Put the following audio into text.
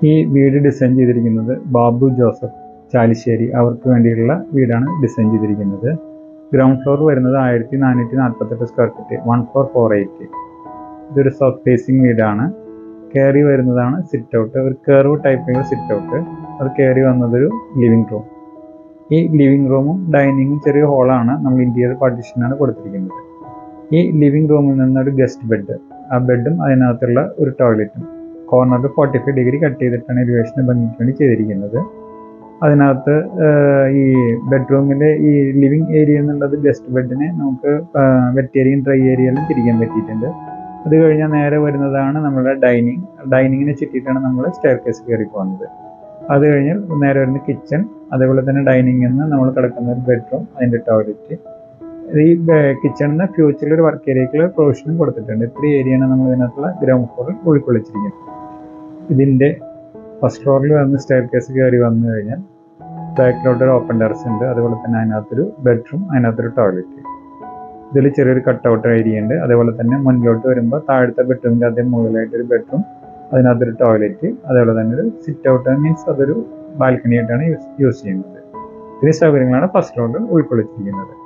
ഈ വീട് ഡിസൈൻ ചെയ്തിരിക്കുന്നത് ബാബു ജോസഫ് ചാലിശ്ശേരി അവർക്ക് വേണ്ടിയുള്ള വീടാണ് ഡിസൈൻ ചെയ്തിരിക്കുന്നത് ഗ്രൗണ്ട് ഫ്ലോർ വരുന്നത് ആയിരത്തി നാനൂറ്റി നാൽപ്പത്തെട്ട് square feet one four four eight ഇതൊരു സൗത്ത് ഫേസിങ് വീടാണ് കയറി വരുന്നതാണ് സിറ്റ് ഔട്ട് ഒരു കർവ് ടൈപ്പിലുള്ള സിറ്റ് ഔട്ട് അത് കയറി വന്നതൊരു ലിവിങ് റൂം ഈ ലിവിങ് റൂമും ഡൈനിങ്ങും ചെറിയ ഹോളാണ് നമ്മൾ ഇന്റീരിയർ പാർട്ടീഷനാണ് കൊടുത്തിരിക്കുന്നത് ഈ ലിവിങ് റൂമിൽ നിന്നൊരു ഗസ്റ്റ് ബെഡ് ആ ബെഡും അതിനകത്തുള്ള ഒരു ടോയ്ലറ്റും കോർണറിൽ ഫോർട്ടി ഫൈവ് ഡിഗ്രി കട്ട് ചെയ്തിട്ടാണ് എലിവേഷന് ഭംഗിക്ക് വേണ്ടി ചെയ്തിരിക്കുന്നത് അതിനകത്ത് ആഹ്, ഈ ബെഡ്റൂമിലെ ഈ ലിവിങ് ഏരിയ എന്നുള്ളത് ഗസ്റ്റ് ബെഡിനെ നമുക്ക് വെറ്റ് ഏരിയയും ഡ്രൈ ഏരിയയിലും തിരിക്കാൻ പറ്റിയിട്ടുണ്ട് അത് കഴിഞ്ഞാൽ നേരെ വരുന്നതാണ് നമ്മുടെ ഡൈനിങ് ഡൈനിങ്ങിനെ ചുറ്റിയിട്ടാണ് നമ്മൾ സ്റ്റെയർ കേസ് കയറി പോകുന്നത് അത് കഴിഞ്ഞാൽ നേരെ വരുന്ന കിച്ചൺ അതേപോലെ തന്നെ ഡൈനിങ്ങിൽ നിന്ന് നമ്മൾ കിടക്കുന്ന ഒരു ബെഡ്റൂം അതിൻ്റെ ടോയ്ലറ്റ് ഈ കിച്ചണിൽ നിന്ന് ഫ്യൂച്ചറിൽ ഒരു വർക്ക് ഏരിയക്കുള്ള പ്രൊവിഷനും കൊടുത്തിട്ടുണ്ട് ഇത്ര ഏരിയയാണ് നമ്മൾ ഇതിനകത്തുള്ള ഗ്രൗണ്ട് ഫ്ലോറിൽ ഉൾക്കൊള്ളിച്ചിരിക്കുന്നത് ഇതിൻ്റെ ഫസ്റ്റ് ഫ്ലോറിൽ വന്ന് സ്റ്റെയർ കേസ് കയറി വന്നു കഴിഞ്ഞാൽ ബാക്കിലോട്ട് ഒരു ഓപ്പൺ ടെറസ് ഉണ്ട് അതുപോലെ തന്നെ അതിനകത്തൊരു ബെഡ്റൂം അതിനകത്തൊരു ടോയ്ലറ്റ് ഇതിൽ ചെറിയൊരു കട്ട് ഔട്ട് ഏരിയ ഉണ്ട് അതേപോലെ തന്നെ മുന്നിലോട്ട് വരുമ്പോൾ താഴത്തെ ബെഡ്റൂമിൻ്റെ അതേ മുകളിലായിട്ട് ഒരു ബെഡ്റൂം അതിനകത്തൊരു ടോയ്ലറ്റ് അതേപോലെ തന്നെ ഒരു സിറ്റ് ഔട്ട് മീൻസ് അതൊരു ബാൽക്കണി ആയിട്ടാണ് യൂസ് യൂസ് ചെയ്യുന്നത് ഇത്രയും സൗകര്യങ്ങളാണ് ഫസ്റ്റ് ഫ്ലോറിൽ ഉൾക്കൊള്ളിച്ചിരിക്കുന്നത്